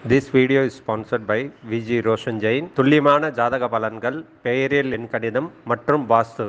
This video is sponsored by Viji Roshan Jain துல்லியமான ஜாதக பலன்கள் பெயரியல் எண்கணிதம் மற்றும் வாஸ்து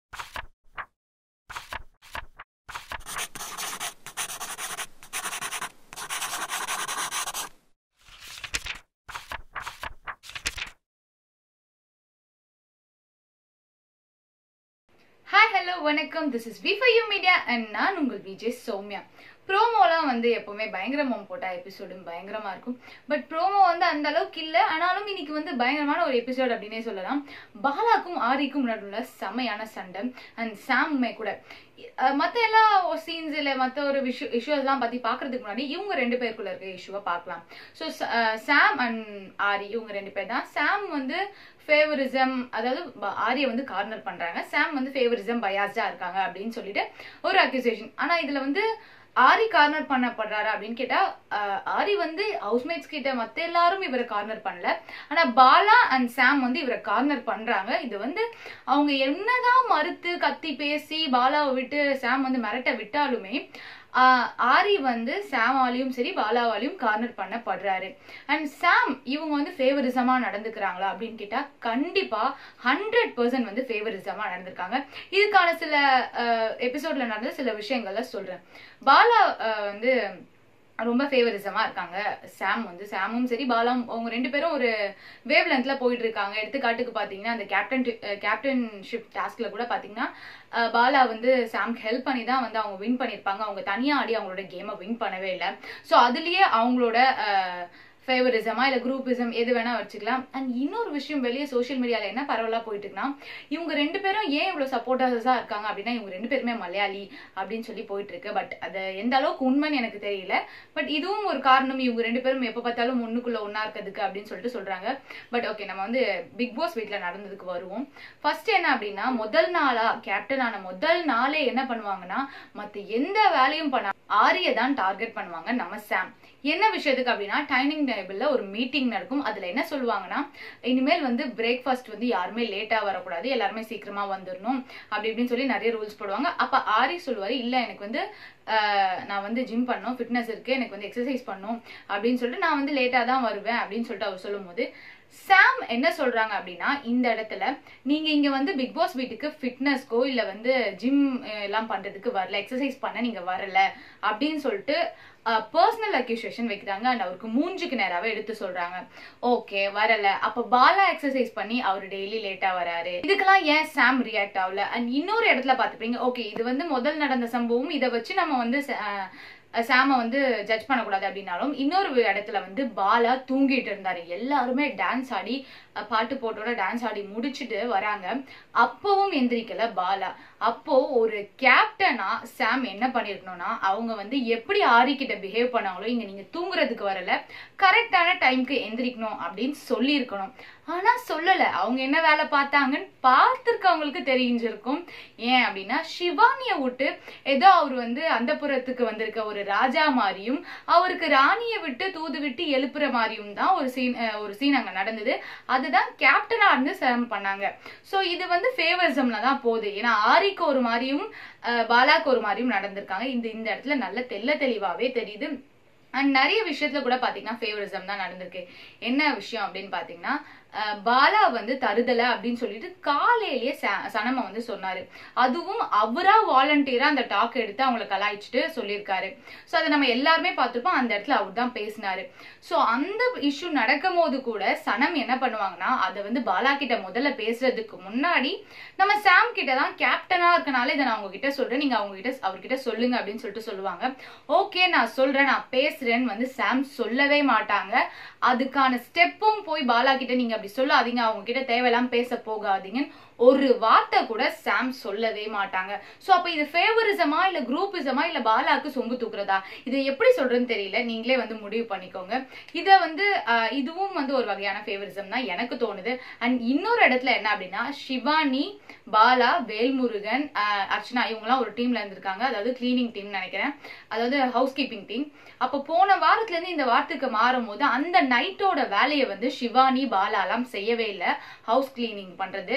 ஹாய் ஹலோ வணக்கம் this is V for you media and நான் உங்கள் விஜய் சௌமியா ப்ரோமோலாம் வந்து எப்பவுமே பயங்கரமா போட்டா எபிசோடு பயங்கரமா இருக்கும் பட் ப்ரோமோ வந்து அந்த அளவுக்கு இல்லை ஆனாலும் இன்னைக்கு வந்து பயங்கரமான ஒரு எபிசோட் அப்படின்னே சொல்லலாம் பாலாக்கும் ஆரிக்கும் நடுவில் செமையான சண்டை அண்ட் சாமுமே கூட அஹ் மத்த எல்லா சீன்ஸ் இல்லை மற்ற ஒரு விஷயம் இஷ்யூஸ்லாம் பற்றி பார்க்கறதுக்கு முன்னாடி இவங்க ரெண்டு பேருக்குள்ள இருக்க இஷ்யூவை பார்க்கலாம் ஸோ சாம் அண்ட் ஆரி இவங்க ரெண்டு பேர் தான் சாம் வந்து ஃபேவரிசம் அதாவது ப- ஆரியை வந்து கார்னர் பண்றாங்க சாம் வந்து ஃபேவரிசம் பயாஸ்டா இருக்காங்க அப்படின்னு சொல்லிட்டு ஒரு அக்யூசேஷன் ஆனா இதுல வந்து ஆரி கார்னர் பண்ணப்படுறாரு அப்படின்னு கேட்டா அஹ், ஆரி வந்து ஹவுஸ்மேட்ஸ் கிட்ட மத்த எல்லாரும் இவரை கார்னர் பண்ணல ஆனா பாலா அண்ட் சாம் வந்து இவரை கார்னர் பண்றாங்க இது வந்து அவங்க என்னதான் மறுத்து கத்தி பேசி பாலாவை விட்டு சாம் வந்து மிரட்ட விட்டாலுமே ஆஹ், ஆரி வந்து சாமாலையும் சரி பாலாவாலையும் கார்னர் பண்ணப்படுறாரு அண்ட் சாம் இவங்க வந்து ஃபேவரிசமா நடந்துக்கிறாங்களா அப்படின்னு கேட்டா கண்டிப்பா ஹண்ட்ரட் பர்சன்ட் வந்து ஃபேவரிசமா நடந்திருக்காங்க இதுக்கான சில எபிசோட்ல நடந்த சில விஷயங்கள்ல சொல்றேன் பாலா அஹ், வந்து ரொம்ப ஃபேவரிசமா இருக்காங்க சாம் வந்து சாமும் சரி பாலாம் அவங்க ரெண்டு பேரும் ஒரு வேவ் லென்த்ல போயிட்டு இருக்காங்க எடுத்துக்காட்டுக்கு பாத்தீங்கன்னா அந்த கேப்டன் கேப்டன்ஷிப் டாஸ்க்ல கூட பாத்தீங்கன்னா அஹ், பாலா வந்து சாம்க்கு ஹெல்ப் பண்ணி தான் வந்து அவங்க வின் பண்ணிருப்பாங்க அவங்க தனியா ஆடி அவங்களோட கேமை வின் பண்ணவே இல்லை ஸோ அதுலயே அவங்களோட ஃபேவரிசமா இல்ல குரூப்பிசம் எது வேணா வச்சுக்கலாம் அண்ட் இன்னொரு விஷயம் வெளியே சோஷியல் மீடியால என்ன பரவலா போயிட்டு இருக்குன்னா இவங்க ரெண்டு பேரும் ஏன் இவ்வளவு சப்போர்ட்டர்ஸா இருக்காங்க அப்படின்னா இவங்க ரெண்டு பேருமே மலையாளி அப்படின்னு சொல்லி போயிட்டு இருக்கு பட் அது எந்த அளவுக்கு உண்மைன்னு எனக்கு தெரியல பட் இதுவும் ஒரு காரணம் இவங்க ரெண்டு பேரும் எப்ப பார்த்தாலும் ஒண்ணுக்குள்ள ஒண்ணா இருக்கிறதுக்கு அப்படின்னு சொல்லிட்டு சொல்றாங்க பட் ஓகே நம்ம வந்து பிக் பாஸ் வீட்ல நடந்ததுக்கு வருவோம் ஃபர்ஸ்ட் என்ன அப்படின்னா முதல் நாளா கேப்டன் ஆன முதல் நாளே என்ன பண்ணுவாங்கன்னா மத்த எந்த வேலையும் பண்ண ஆரிய தான் டார்கெட் பண்ணுவாங்க நம்ம சாம் என்ன விஷயத்துக்கு அப்படின்னா டைனிங் டேபிள்ல ஒரு மீட்டிங் நடக்கும் அதுல என்ன சொல்லுவாங்கன்னா இனிமேல் வந்து பிரேக்ஃபாஸ்ட் வந்து யாருமே லேட்டா வரக்கூடாது எல்லாருமே சீக்கிரமா வந்துடணும் அப்படி இப்படின்னு சொல்லி நிறைய ரூல்ஸ் போடுவாங்க அப்ப ஆரி சொல்லுவாரு இல்ல எனக்கு வந்து ஆஹ், நான் வந்து ஜிம் பண்ணணும் ஃபிட்னஸ் இருக்கு எனக்கு வந்து எக்ஸசைஸ் பண்ணணும் அப்படின்னு சொல்லிட்டு நான் வந்து லேட்டா தான் வருவேன் அப்படின்னு சொல்லிட்டு அவர் சொல்லும்போது சாம் என்ன சொல்றாங்க அப்படின்னா இந்த இடத்துல நீங்க இங்க வந்து பிக் பாஸ் வீட்டுக்கு ஃபிட்னஸ்க்கோ இல்ல வந்து ஜிம் எல்லாம் பண்றதுக்கு வரல எக்ஸசைஸ் பண்ண நீங்க வரல அப்படின்னு சொல்லிட்டு பர்சனல் அக்யூசேஷன் வைக்கிறாங்க அண்ட் அவருக்கு மூஞ்சுக்கு நேராவே எடுத்து சொல்றாங்க ஓகே வரல அப்ப பாலா எக்ஸசைஸ் பண்ணி அவர் டெய்லி லேட்டா வராரு இதுக்கெல்லாம் ஏன் சாம் ரியாக்ட் ஆகல அண்ட் இன்னொரு இடத்துல பாத்துப்பீங்க ஓகே இது வந்து முதல் நடந்த சம்பவம் இதை வச்சு நம்ம வந்து ச- அஹ் சாம வந்து ஜட்ஜ் பண்ணக்கூடாது அப்படின்னாலும் இன்னொரு இடத்துல வந்து பாலா தூங்கிட்டு இருந்தாரு எல்லாருமே டான்ஸ் ஆடி அஹ் பாட்டு போட்டோட டான்ஸ் ஆடி முடிச்சுட்டு வராங்க அப்பவும் எந்திரிக்கல பாலா அப்போ ஒரு கேப்டனா சாம் என்ன பண்ணிருக்கணும்னா அவங்க வந்து எப்படி ஆரி கிட்ட பிஹேவ் பண்ணாங்களோ இங்க நீங்க தூங்குறதுக்கு வரல கரெக்டான டைம்க்கு எந்திரிக்கணும் அப்படின்னு சொல்லியிருக்கணும் ஆனா சொல்லல அவங்க என்ன வேலை பார்த்தாங்கன்னு பார்த்திருக்கவங்களுக்கு தெரிஞ்சிருக்கும் ஏன் அப்படின்னா சிவானிய விட்டு ஏதோ அவர் வந்து அந்த புறத்துக்கு வந்திருக்க ஒரு ராஜா மாதிரியும் அவருக்கு ராணியை விட்டு தூது விட்டு எழுப்புற மாதிரியும் தான் ஒரு சீன் ஒரு சீன் அங்க நடந்தது அதுதான் கேப்டனா இருந்து சேம் பண்ணாங்க சோ இது வந்து ஃபேவரிசம்ல தான் போகுது ஏன்னா ஆரிக்கு ஒரு மாதிரியும் அஹ், பாலாக்கு ஒரு மாதிரியும் நடந்திருக்காங்க இந்த இந்த இடத்துல நல்ல தெள்ள தெளிவாவே தெரியுது அண்ட் நிறைய விஷயத்துல கூட பாத்தீங்கன்னா ஃபேவரிசம் தான் நடந்திருக்கு என்ன விஷயம் அப்படின்னு பாத்தீங்கன்னா அஹ், பாலா வந்து தருதல அப்படின்னு சொல்லிட்டு காலையிலேயே ச- சனம வந்து சொன்னாரு அதுவும் அவரா வாலண்டியரா அந்த டாக் எடுத்து அவங்கள கலாய்ச்சிட்டு சொல்லியிருக்காரு சோ அதை நம்ம எல்லாருமே பார்த்திருப்போம் அந்த இடத்துல அவர் தான் பேசினாரு சோ அந்த இஷ்யூ நடக்கும் போது கூட சனம் என்ன பண்ணுவாங்கன்னா அதை வந்து பாலா கிட்ட முதல்ல பேசுறதுக்கு முன்னாடி நம்ம சாம் கிட்ட தான் கேப்டனா இருக்கனால இதை நான் உங்ககிட்ட சொல்றேன் நீங்க அவங்க கிட்ட அவர்கிட்ட சொல்லுங்க அப்படின்னு சொல்லிட்டு சொல்லுவாங்க ஓகே நான் சொல்றேன் நான் பேசுறேன்னு வந்து சாம் சொல்லவே மாட்டாங்க அதுக்கான ஸ்டெப்பும் போய் பாலா கிட்ட நீங்க அப்படி சொல்லாதீங்க அவங்க கிட்ட தேவையில்லாம பேச போகாதீங்கன்னு ஒரு வார்த்தை கூட சாம் சொல்லவே மாட்டாங்க சோ அப்ப இது ஃபேவரிசமா இல்ல குரூப்பிசமா இல்ல பாலாக்கு சொம்பு தூக்குறதா இதை எப்படி சொல்றேன்னு தெரியல நீங்களே வந்து முடிவு பண்ணிக்கோங்க இத வந்து ஆஹ், இதுவும் வந்து ஒரு வகையான ஃபேவரிசம் தான் எனக்கு தோணுது அண்ட் இன்னொரு இடத்துல என்ன அப்படின்னா சிவானி பாலா வேல்முருகன் ஆஹ், அர்ச்சனா இவங்கலாம் ஒரு டீம்ல இருந்திருக்காங்க அதாவது கிளீனிங் டீம் நினைக்கிறேன் அதாவது ஹவுஸ் கீப்பிங் டீம் அப்ப போன வாரத்துல இருந்து இந்த வாரத்துக்கு மாறும் போது அந்த நைட்டோட வேலையை வந்து சிவானி பாலாலாம் செய்யவே இல்லை ஹவுஸ் கிளீனிங் பண்றது ஹோம்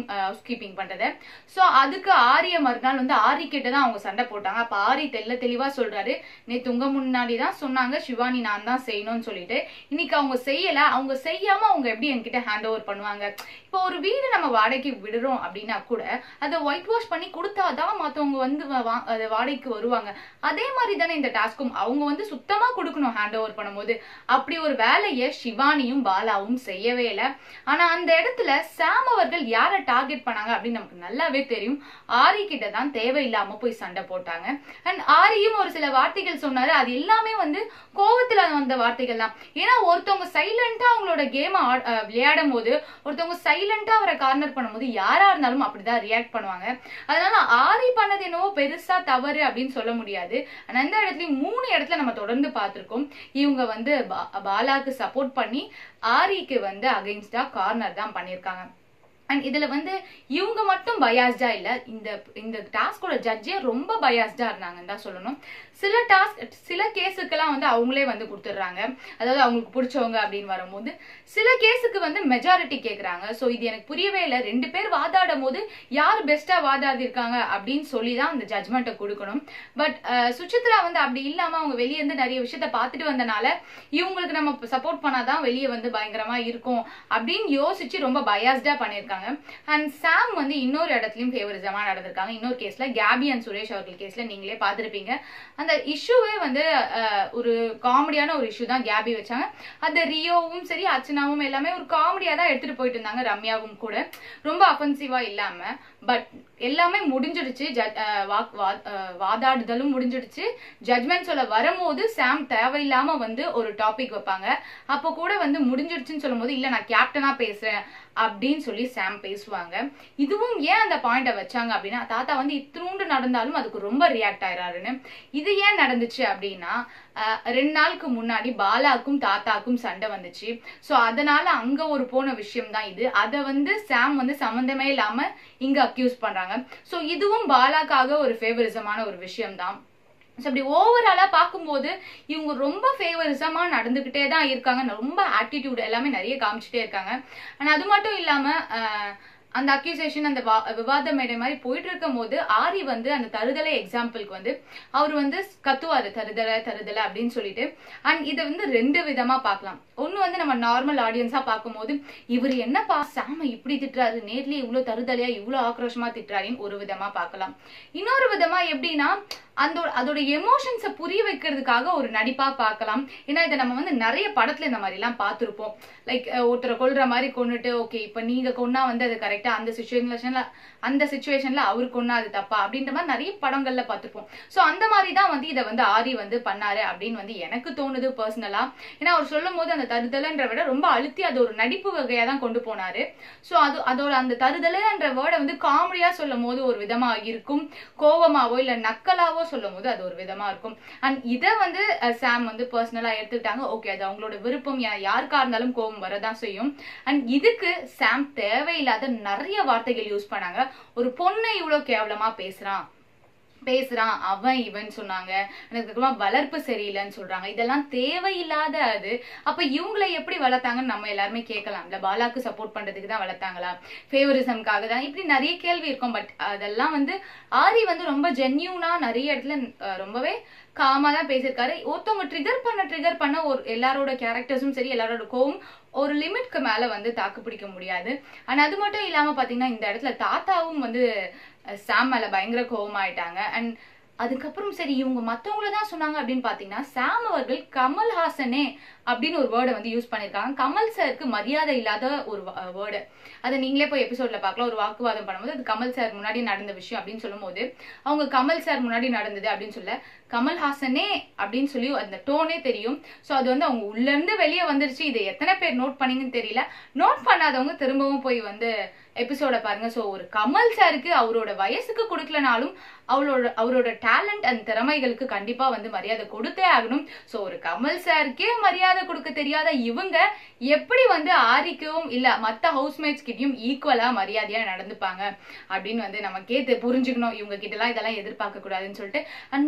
ஹவுஸ் கீப்பிங் பண்றதை ஸோ அதுக்கு ஆரிய மறுநாள் வந்து ஆரி கிட்ட தான் அவங்க சண்டை போட்டாங்க அப்ப ஆரி தெல்ல தெளிவா சொல்றாரு நேத்து உங்க முன்னாடி தான் சொன்னாங்க சிவானி நான் தான் செய்யணும்னு சொல்லிட்டு இன்னைக்கு அவங்க செய்யல அவங்க செய்யாம அவங்க எப்படி என்கிட்ட ஹேண்ட் ஓவர் பண்ணுவாங்க இப்போ ஒரு வீடு நம்ம வாடகைக்கு விடுறோம் அப்படின்னா கூட அதை ஒயிட் வாஷ் பண்ணி கொடுத்தாதான் மத்தவங்க வந்து வா- வா- அது வாடகைக்கு வருவாங்க அதே மாதிரி தானே இந்த டாஸ்க்கும் அவங்க வந்து சுத்தமா கொடுக்கணும் ஹேண்ட் ஓவர் பண்ணும்போது அப்படி ஒரு வேலையை சிவானியும் பாலாவும் செய்யவே இல்லை ஆனா அந்த இடத்துல சாம் அவர்கள் யாரை டார்கெட் பண்ணாங்க அப்படின்னு நமக்கு நல்லாவே தெரியும் ஆரி கிட்ட தான் தேவையில்லாம போய் சண்டை போட்டாங்க அண்ட் ஆரியும் ஒரு சில வார்த்தைகள் சொன்னாரு அது எல்லாமே வந்து கோவத்துல வந்த வார்த்தைகள் தான் ஏன்னா ஒருத்தவங்க சைலண்டா அவங்களோட கேம் விளையாடும் போது ஒருத்தவங்க சைலண்டா அவரை கார்னர் பண்ணும்போது யாரா இருந்தாலும் அப்படிதான் ரியாக்ட் பண்ணுவாங்க அதனால ஆரி பண்ணது என்னவோ பெருசா தவறு அப்படின்னு சொல்ல முடியாது ஆனா அந்த இடத்துலயும் மூணு இடத்துல நம்ம தொடர்ந்து பார்த்திருக்கோம் இவங்க வந்து பா- பாலாக்கு சப்போர்ட் பண்ணி ஆரிக்கு வந்து அகைன்ஸ்டா கார்னர் தான் பண்ணியிருக்காங்க அண்ட் இதுல வந்து இவங்க மட்டும் பயாஸ்டா இல்ல இந்த இந்த டாஸ்கோட ஜட்ஜே ரொம்ப பயாஸ்டா இருந்தாங்கன்னு தான் சொல்லணும் சில டாஸ்க் சில கேஸுக்கெல்லாம் வந்து அவங்களே வந்து கொடுத்துட்றாங்க அதாவது அவங்களுக்கு பிடிச்சவங்க அப்படின்னு வரும்போது சில கேஸுக்கு வந்து மெஜாரிட்டி கேக்குறாங்க ஸோ இது எனக்கு புரியவே இல்லை ரெண்டு பேர் வாதாடும் போது யார் பெஸ்டா வாதாடி இருக்காங்க அப்படின்னு சொல்லி தான் அந்த ஜட்மெண்ட்டை கொடுக்கணும் பட் சுசித்ரா வந்து அப்படி இல்லாம அவங்க வெளியே இருந்து நிறைய விஷயத்த பார்த்துட்டு வந்தனால இவங்களுக்கு நம்ம சப்போர்ட் பண்ணாதான் வெளியே வந்து பயங்கரமா இருக்கும் அப்படின்னு யோசிச்சு ரொம்ப பயாஸ்டா பண்ணியிருக்காங்க அண்ட் சாம் வந்து இன்னொரு இடத்துலயும் ஃபேவரிசமா நடந்திருக்காங்க இன்னொரு கேஸ்ல கேபி அண்ட் சுரேஷ் அவர்கள் கேஸ்ல நீங்களே பார்த்திருப்பீங்க அந்த இஷ்யூவே வந்து அஹ், ஒரு காமெடியான ஒரு இஷ்யூ தான் கேபி வச்சாங்க அது ரியோவும் சரி அர்ச்சனாவும் எல்லாமே ஒரு காமெடியா தான் எடுத்துட்டு போயிட்டு இருந்தாங்க ரம்யாவும் கூட ரொம்ப அஃபென்சிவா இல்லாம பட் எல்லாமே முடிஞ்சிடுச்சு ஜ- அஹ், வாக்- வா- அஹ், வாதாடுதலும் முடிஞ்சிடுச்சு ஜட்மெண்ட் சொல்ல வரும்போது சாம் தேவையில்லாம வந்து ஒரு டாபிக் வைப்பாங்க அப்போ கூட வந்து முடிஞ்சிடுச்சுன்னு சொல்லும்போது இல்ல நான் கேப்டனா பேசுறேன் அப்படின்னு சொல்லி சாம் பேசுவாங்க இதுவும் ஏன் அந்த பாயிண்ட வச்சாங்க அப்படின்னா தாத்தா வந்து இத்தினூண்டு நடந்தாலும் அதுக்கு ரொம்ப ரியாக்ட் ஆயிராருன்னு இது ஏன் நடந்துச்சு அப்படின்னா அஹ், ரெண்டு நாளுக்கு முன்னாடி பாலாக்கும் தாத்தாக்கும் சண்டை வந்துச்சு சோ அதனால அங்க ஒரு போன விஷயம் தான் இது அதை வந்து சாம் வந்து சம்மந்தமே இல்லாம இங்க அக்யூஸ் பண்றாங்க சோ இதுவும் பாலாக்காக ஒரு ஃபேவரிசமான ஒரு விஷயம் தான் ஸோ அப்படி ஓவராலாக பார்க்கும்போது இவங்க ரொம்ப ஃபேவரிசமா நடந்துக்கிட்டே தான் இருக்காங்க ரொம்ப ஆட்டிடியூட் எல்லாமே நிறைய காமிச்சிட்டே இருக்காங்க ஆனால் அது மட்டும் இல்லாமல் அந்த அக்யூசேஷன் அந்த வா- விவாத மேடை மாதிரி போயிட்டு இருக்கும் போது ஆரி வந்து அந்த தருதலை எக்ஸாம்பிளுக்கு வந்து அவர் வந்து கத்துவாரு தருதலை தருதலை அப்படின்னு சொல்லிட்டு அண்ட் இதை வந்து ரெண்டு விதமா பார்க்கலாம் ஒண்ணு வந்து நம்ம நார்மல் ஆடியன்ஸா பார்க்கும்போது இவர் என்னப்பா சாம இப்படி திட்டுறாரு நேர்லயே இவ்வளவு தருதலையா இவ்வளவு ஆக்ரோஷமா திட்டுறாருன்னு ஒரு விதமா பார்க்கலாம் இன்னொரு விதமா எப்படின்னா அந்த அதோட எமோஷன்ஸை புரிய வைக்கிறதுக்காக ஒரு நடிப்பா பார்க்கலாம் ஏன்னா இதை நம்ம வந்து நிறைய படத்துல இந்த மாதிரி எல்லாம் பார்த்திருப்போம் லைக் ஒருத்தரை கொல்ற மாதிரி கொன்னுட்டு ஓகே இப்ப நீங்க கொன்னா வந்து அது கரெக்டா அந்த சுச்சுவேஷன்ல அந்த சுச்சுவேஷன்ல அவரு கொன்னா அது தப்பா அப்படின்ற மாதிரி நிறைய படங்கள்ல பார்த்திருப்போம் சோ அந்த மாதிரி தான் வந்து இதை வந்து ஆரி வந்து பண்ணாரு அப்படின்னு வந்து எனக்கு தோணுது பர்சனலா ஏன்னா அவர் சொல்லும் போது அந்த தருதலைன்ற விட ரொம்ப அழுத்தி அது ஒரு நடிப்பு வகையா தான் கொண்டு போனாரு சோ அது அதோட அந்த தருதலைன்ற வேர்டை வந்து காமெடியா சொல்லும் போது ஒரு விதமா இருக்கும் கோவமாவோ இல்ல நக்கலாவோ சொல்லும் போது அது ஒரு விதமா இருக்கும் அண்ட் இதை வந்து அஹ், சாம் வந்து பர்சனலா எடுத்துக்கிட்டாங்க ஓகே அது அவங்களோட விருப்பம் யா- யாருக்கா இருந்தாலும் கோவம் வரதான் செய்யும் அண்ட் இதுக்கு சாம் தேவையில்லாத நிறைய வார்த்தைகள் யூஸ் பண்ணாங்க ஒரு பொண்ணை இவ்வளவு கேவலமா பேசுறான் பேசுறான் அவன் இவன் சொன்னாங்க அதுக்கப்புறமா வளர்ப்பு சரியில்லைன்னு சொல்றாங்க இதெல்லாம் தேவையில்லாத அது அப்ப இவங்களை எப்படி வளர்த்தாங்கன்னு நம்ம எல்லாருமே கேட்கலாம்ல பாலாக்கு சப்போர்ட் பண்றதுக்கு தான் வளர்த்தாங்களா ஃபேவரிசம்காக தான் இப்படி நிறைய கேள்வி இருக்கும் பட் அதெல்லாம் வந்து ஆரி வந்து ரொம்ப ஜென்யூனா நிறைய இடத்துல அஹ், ரொம்பவே காமா தான் பேசியிருக்காரு ஒருத்தவங்க ட்ரிகர் பண்ண ட்ரிகர் பண்ண ஒரு எல்லாரோட கேரக்டர்ஸும் சரி எல்லாரோட கோவம் ஒரு லிமிட்க்கு மேல வந்து தாக்கு பிடிக்க முடியாது ஆனா அது மட்டும் இல்லாம பாத்தீங்கன்னா இந்த இடத்துல தாத்தாவும் வந்து அஹ், சாம் மேல பயங்கர கோவமாயிட்டாங்க அண்ட் அதுக்கப்புறம் சரி இவங்க மத்தவங்கள தான் சொன்னாங்க அப்படின்னு பாத்தீங்கன்னா சாம் அவர்கள் கமல்ஹாசனே அப்படின்னு ஒரு வேர்டை வந்து யூஸ் பண்ணிருக்காங்க கமல் சாருக்கு மரியாதை இல்லாத ஒரு வேர்டு அதை நீங்களே போய் எபிசோட்ல பார்க்கலாம் ஒரு வாக்குவாதம் பண்ணும்போது அது கமல் சார் முன்னாடி நடந்த விஷயம் அப்படின்னு சொல்லும்போது அவங்க கமல் சார் முன்னாடி நடந்தது அப்படின்னு சொல்ல கமல்ஹாசனே அப்படின்னு சொல்லி அந்த டோனே தெரியும் சோ அது வந்து அவங்க உள்ள இருந்து வெளியே வந்துருச்சு இதை எத்தனை பேர் நோட் பண்ணீங்கன்னு தெரியல நோட் பண்ணாதவங்க திரும்பவும் போய் வந்து எபிசோட பாருங்க சோ ஒரு கமல் சாருக்கு அவரோட வயசுக்கு கொடுக்கலனாலும் அவளோட அவரோட டேலண்ட் அண்ட் திறமைகளுக்கு கண்டிப்பா வந்து மரியாதை கொடுத்தே ஆகணும் சோ ஒரு கமல் சாருக்கே மரியாதை கொடுக்க தெரியாத இவங்க எப்படி வந்து ஆரிக்கும் இல்ல மத்த ஹவுஸ்மேட்ஸ் கிட்டயும் ஈக்குவலா மரியாதையா நடந்துப்பாங்க அப்படின்னு வந்து நம்ம கேத்து புரிஞ்சுக்கணும் இவங்க கிட்ட எல்லாம் இதெல்லாம் எதிர்பார்க்க கூடாதுன்னு சொல்லிட்டு அண்ட் பாலா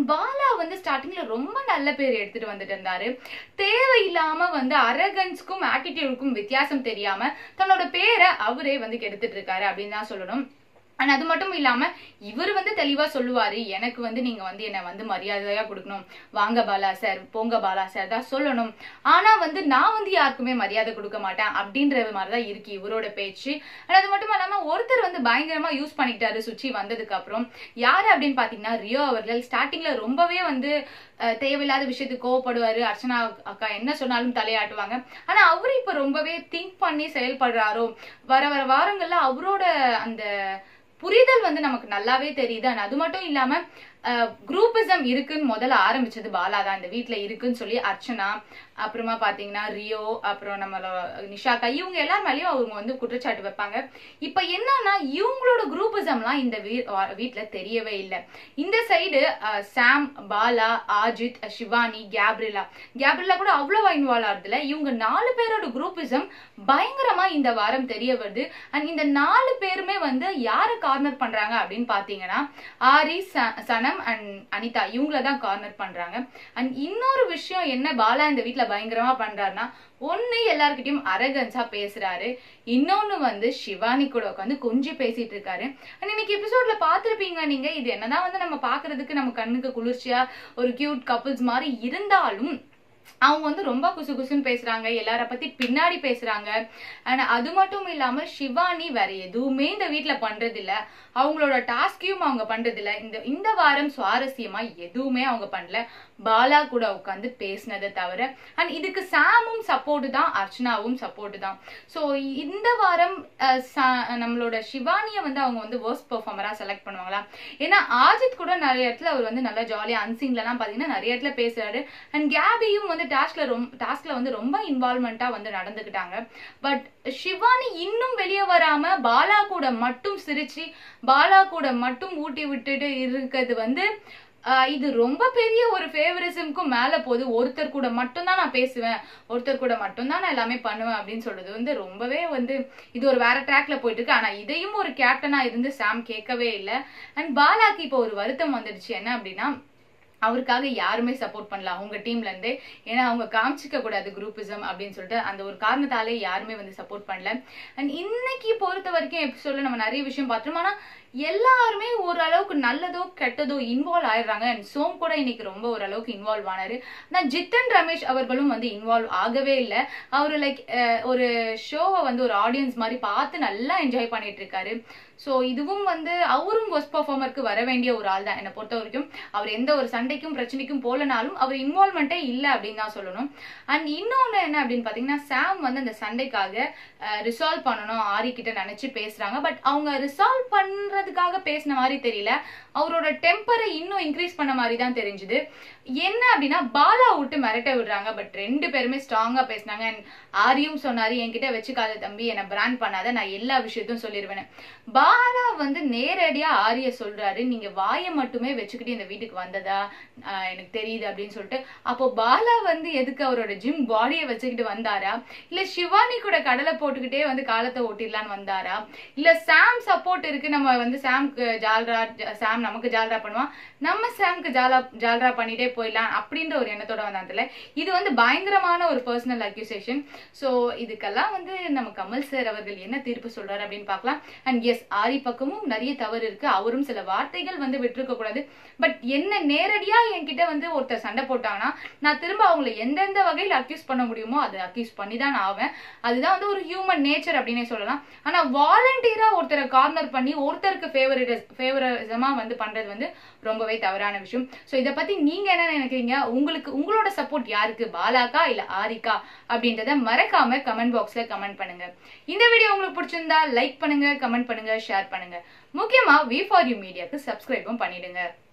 பாலா வந்து ஸ்டார்டிங்ல ரொம்ப நல்ல பேர் எடுத்துட்டு வந்துட்டு இருந்தாரு தேவையில்லாம வந்து அரகன்ஸ்க்கும் ஆட்டிடியூடுக்கும் வித்தியாசம் தெரியாம தன்னோட பேரை அவரே வந்து கெடுத்துட்டு இருக்காரு அப்படின்னு தான் சொல்லணும் அண்ட் அது மட்டும் இல்லாம இவர் வந்து தெளிவா சொல்லுவாரு எனக்கு வந்து நீங்க வந்து என்ன வந்து மரியாதையா கொடுக்கணும் வாங்க பாலா சார் போங்க பாலா சார் தான் சொல்லணும் ஆனா வந்து நான் வந்து யாருக்குமே மரியாதை கொடுக்க மாட்டேன் அப்படின்ற மாதிரிதான் இருக்கு இவரோட பேச்சு அண்ட் அது மட்டும் இல்லாம ஒருத்தர் வந்து பயங்கரமா யூஸ் பண்ணிக்கிட்டாரு சுச்சி வந்ததுக்கு அப்புறம் யாரு அப்படின்னு பாத்தீங்கன்னா ரியோ அவர்கள் ஸ்டார்டிங்ல ரொம்பவே வந்து அஹ், தேவையில்லாத விஷயத்துக்கு கோவப்படுவாரு அர்ச்சனா அக்கா என்ன சொன்னாலும் தலையாட்டுவாங்க ஆனா அவரு இப்ப ரொம்பவே திங்க் பண்ணி செயல்படுறாரோ வர வர வாரங்கள்ல அவரோட அந்த புரிதல் வந்து நமக்கு நல்லாவே தெரியுது அண்ட் அது மட்டும் இல்லாம குரூப்பிசம் இருக்குன்னு முதல்ல ஆரம்பிச்சது பாலா தான் இந்த வீட்ல இருக்குன்னு சொல்லி அர்ச்சனா அப்புறமா பாத்தீங்கன்னா ரியோ அப்புறம் நம்மளோட நிஷாக்கா இவங்க எல்லார் மேலயும் அவங்க வந்து குற்றச்சாட்டு வைப்பாங்க இப்ப என்னன்னா இவங்களோட குரூப்பிசம்லாம் இந்த வீ- வா- வீட்ல தெரியவே இல்லை இந்த side Sam Bala Ajith Shivani Gabriella Gabriella கூட அவ்வளவா இன்வால்வ் ஆகுதுல இவங்க நாலு பேரோட குரூப்பிசம் பயங்கரமா இந்த வாரம் தெரிய வருது அண்ட் இந்த நாலு பேருமே வந்து யாரை கார்னர் பண்றாங்க அப்படின்னு பாத்தீங்கன்னா ஆரி ச- சனம் அண்ட் அனிதா இவங்கள தான் கார்னர் பண்றாங்க அண்ட் இன்னொரு விஷயம் என்ன பாலா இந்த வீட்ல பயங்கரமா பண்றாருன்னா ஒண்ணு எல்லார்கிட்டயும் அரகன்ஸா பேசுறாரு இன்னொன்னு வந்து சிவானி கூட உட்காந்து கொஞ்சி பேசிட்டு இருக்காரு அண்ட் இன்னைக்கு எபிசோட்ல பாத்திருப்பீங்க நீங்க இது என்னதான் வந்து நம்ம பாக்குறதுக்கு நம்ம கண்ணுக்கு குளிர்ச்சியா ஒரு கியூட் கப்புள்ஸ் மாதிரி இருந்தாலும் அவங்க வந்து ரொம்ப குசு குசுன்னு பேசுறாங்க எல்லார பத்தி பின்னாடி பேசுறாங்க அண்ட் அது மட்டும் இல்லாம சிவானி வேற எதுவுமே இந்த வீட்ல பண்றது இல்ல அவங்களோட டாஸ்கையும் அவங்க பண்றது இல்ல இந்த இந்த வாரம் சுவாரஸ்யமா எதுவுமே அவங்க பண்ணல பாலா கூட உட்காந்து பேசினதை தவிர அண்ட் இதுக்கு சாமும் சப்போர்ட் தான் அர்ச்சனாவும் சப்போர்ட் தான் ஸோ இந்த வாரம் அஹ், சா- நம்மளோட சிவானியை வந்து அவங்க வந்து வேர்ஸ்ட் பெர்ஃபார்மரா செலக்ட் பண்ணுவாங்களா ஏன்னா ஆஜித் கூட நிறைய இடத்துல அவர் வந்து நல்லா ஜாலியா அன்சிங்லலாம் பாத்தீங்கன்னா நிறைய இடத்துல பேசுறாரு அண்ட் கேபியும் வந்து டாஸ்க்ல ரொம்ப டாஸ்க்ல வந்து ரொம்ப இன்வால்மெண்டா வந்து நடந்துக்கிட்டாங்க பட் சிவானி இன்னும் வெளியே வராம பாலா கூட மட்டும் சிரிச்சு பாலா கூட மட்டும் ஊட்டி விட்டுட்டு இருக்கிறது வந்து ஆஹ் இது ரொம்ப பெரிய ஒரு ஃபேவரிசம்க்கும் மேல போகுது ஒருத்தர் கூட மட்டும்தான் நான் பேசுவேன் ஒருத்தர் கூட மட்டும்தான் நான் எல்லாமே பண்ணுவேன் அப்படின்னு சொல்றது வந்து ரொம்பவே வந்து இது ஒரு வேற ட்ராக்ல போயிட்டு இருக்கு ஆனா இதையும் ஒரு கேப்டனா இருந்து சாம் கேட்கவே இல்லை அண்ட் பாலாக்கு இப்போ ஒரு வருத்தம் வந்துடுச்சு என்ன அப்படின்னா அவருக்காக யாருமே சப்போர்ட் பண்ணல அவங்க டீம்ல இருந்தே ஏன்னா அவங்க காமிச்சிக்க கூடாது குரூப்பிசம் அப்படின்னு சொல்லிட்டு அந்த ஒரு காரணத்தாலே யாருமே வந்து சப்போர்ட் பண்ணல அண்ட் இன்னைக்கு பொறுத்த வரைக்கும் எபிசோட்ல நம்ம நிறைய விஷயம் பார்த்தோம் ஆனா எல்லாருமே ஓரளவுக்கு நல்லதோ கெட்டதோ இன்வால்வ் ஆயிடுறாங்க அண்ட் சோம் கூட இன்னைக்கு ரொம்ப ஓரளவுக்கு இன்வால்வ் ஆனாரு ஆனா ஜித்தன் ரமேஷ் அவர்களும் வந்து இன்வால்வ் ஆகவே இல்லை அவரு லைக் ஒரு ஷோவை வந்து ஒரு ஆடியன்ஸ் மாதிரி பார்த்து நல்லா என்ஜாய் பண்ணிட்டு இருக்காரு ஸோ இதுவும் வந்து அவரும் ஒஸ்ட் பர்ஃபார்மருக்கு வர வேண்டிய ஒரு ஆள் தான் என்னை பொறுத்த வரைக்கும் அவர் எந்த ஒரு சண்டைக்கும் பிரச்சனைக்கும் போலனாலும் அவர் இன்வால்மெண்ட்டே இல்லை அப்படின்னு தான் சொல்லணும் அண்ட் இன்னொன்று என்ன அப்படின்னு பார்த்தீங்கன்னா சாம் வந்து அந்த சண்டைக்காக ரிசால்வ் பண்ணணும் ஆரி கிட்ட நினைச்சு பேசுறாங்க பட் அவங்க ரிசால்வ் பண்றதுக்காக பேசின மாதிரி தெரியல அவரோட டெம்பரை இன்னும் இன்க்ரீஸ் பண்ண மாதிரி தான் தெரிஞ்சுது என்ன அப்படின்னா பாலா விட்டு மிரட்ட விடுறாங்க பட் ரெண்டு பேருமே ஸ்ட்ராங்கா பேசினாங்க அண்ட் ஆரியும் சொன்னாரு என்கிட்ட வச்சுக்காத தம்பி என்னை பிராண்ட் பண்ணாத நான் எல்லா விஷயத்தையும் சொல்லிடுவேன் பாலா வந்து நேரடியா ஆரிய சொல்றாரு நீங்க வாயை மட்டுமே வச்சுக்கிட்டு இந்த வீட்டுக்கு வந்ததா ஆஹ் எனக்கு தெரியுது அப்படின்னு சொல்லிட்டு அப்போ பாலா வந்து எதுக்கு அவரோட ஜிம் பாடியை வச்சுக்கிட்டு வந்தாரா இல்ல சிவானி கூட கடலை போட்டுக்கிட்டே வந்து காலத்தை ஓட்டிடலான்னு வந்தாரா இல்ல சாம் சப்போர்ட் இருக்கு நம்ம வந்து சாம்க்கு ஜால்ரா ஜ- சாம் நமக்கு ஜால்ரா பண்ணுவான் நம்ம சாம்க்கு ஜாலா ஜால்ரா பண்ணிட்டே போயிடலாம் அப்படின்ற ஒரு எண்ணத்தோட வந்தாங்கல்ல இது வந்து பயங்கரமான ஒரு பர்சனல் அக்யூசேஷன் ஸோ இதுக்கெல்லாம் வந்து நம்ம கமல் சார் அவர்கள் என்ன தீர்ப்பு சொல்றாரு அப்படின்னு பார்க்கலாம் அண்ட் எஸ் ஆரி பக்கமும் நிறைய தவறு இருக்கு அவரும் சில வார்த்தைகள் வந்து விட்டுருக்க கூடாது பட் என்ன நேரடியா என்கிட்ட வந்து ஒருத்தர் சண்டை போட்டாங்கன்னா நான் திரும்ப அவங்கள எந்தெந்த வகையில் அக்யூஸ் பண்ண முடியுமோ அதை அக்யூஸ் பண்ணி தான் நான் ஆவேன் அதுதான் வந்து ஒரு ஹியூமன் நேச்சர் அப்படின்னே சொல்லலாம் ஆனா வாலண்டியரா ஒருத்தரை கார்னர் பண்ணி ஒருத்தருக்கு ஃபேவரட் ஃபேவரிசமா வந்து பண்றது வந்து ரொம்பவே தவறான விஷயம் ஸோ இதை பத்தி நீங்க என்ன நினைக்கிறீங்க உங்களுக்கு உங்களோட சப்போர்ட் யாருக்கு பாலாக்கா இல்ல ஆரிக்கா அப்படின்றத மறக்காம கமெண்ட் பாக்ஸ்ல கமெண்ட் பண்ணுங்க இந்த வீடியோ உங்களுக்கு பிடிச்சிருந்தா லைக் பண்ணுங்க கமெண்ட் பண்ணுங்க ஷேர் பண்ணுங்க முக்கியமா வி ஃபார் யூ மீடியாக்கு சப்ஸ்கிரைபும் பண்ணிடுங்க